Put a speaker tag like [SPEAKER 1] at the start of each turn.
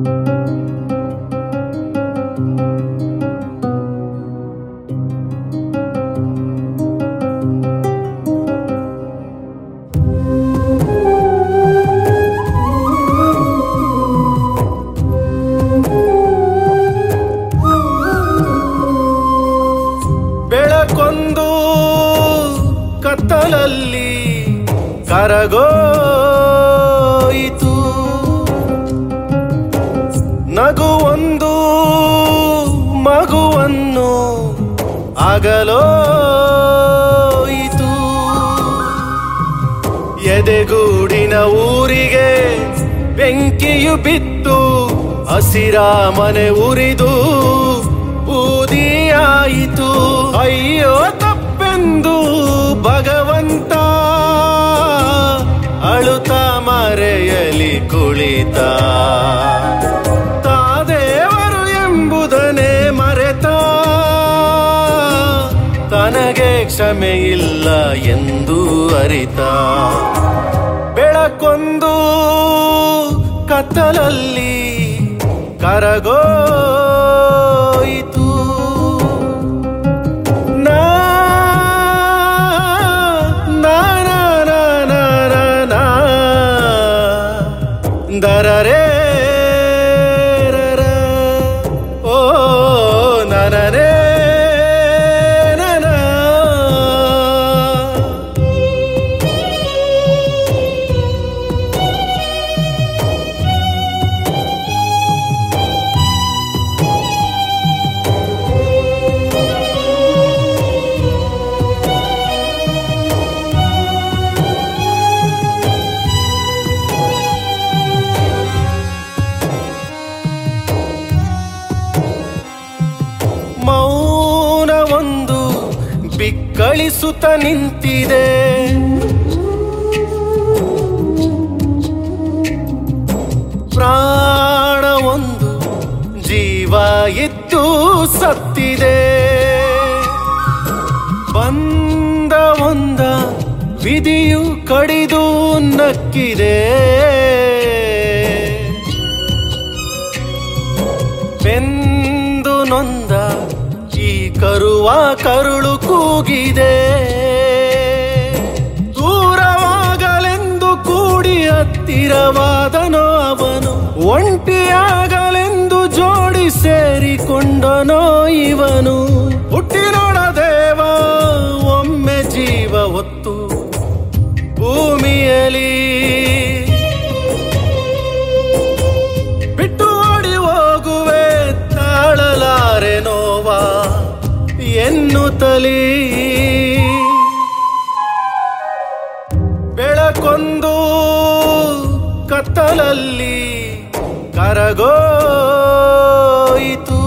[SPEAKER 1] ಬೆಳಕೊಂದು ಕತ್ತಲಲ್ಲಿ ಕರಗೋಯಿತು ನಗುವೊಂದು ಮಗುವನ್ನು ಆಗಲೋಯಿತು ಎದೆಗೂಡಿನ ಊರಿಗೆ ಬೆಂಕಿಯು ಬಿತ್ತು ಹಸಿರ ಮನೆ ಉರಿದು ಬೂದಿಯಾಯಿತು ಅಯ್ಯೋ ತಪ್ಪೆಂದು ಭಗವಂತ ಅಳುತ್ತ ಮರೆಯಲಿ ಕುಳಿತ ತಾದೇವರು ಎಂಬುದನೇ ಮರೆತ ತನಗೆ ಕ್ಷಮೆ ಇಲ್ಲ ಎಂದು ಅರಿತ ಬೆಳಕೊಂದು ಕತ್ತಲಲ್ಲಿ ಕರಗೋಯಿತು ನಾ ನಾ ನಾ ನಾ ನಾ ನಾ ನಾ. ದರರೇ ರರ. ಓ ನನರೇ ನನ. ಮೌನವೊಂದು ಬಿಕ್ಕಳಿಸುತ್ತ ನಿಂತಿದೆ ಪ್ರಾಣವೊಂದು ಜೀವ ಇದ್ದು ಸತ್ತಿದೆ ಬಂದ ಒಂದ ವಿಧಿಯು ಕಡಿದು ನಕ್ಕಿದೆ ಬೆಂದು ನೊಂದ ಈ ಕರುವ ಕರುಳು ಕೂಗಿದೆ ದೂರವಾಗಲೆಂದು ಕೂಡಿ ಹತ್ತಿರವಾದನೋ ಅವನು ಒಂಟಿಯಾಗಲೆಂದು ಜೋಡಿ ಸೇರಿಕೊಂಡನೋ ಇವನು ಹುಟ್ಟಿ ನೋಡದೇವ ಒಮ್ಮೆ ಜೀವ ಹೊತ್ತು ಭೂಮಿಯಲಿ ಬಿಟ್ಟು ಓಡಿ ಹೋಗುವೆ ತಾಳಲಾರೆ ನೋವಾ ಎನ್ನುತ್ತಲೀ ಬೆಳಕೊಂದು ಕತ್ತಲಲ್ಲಿ ಕರಗೋಯಿತು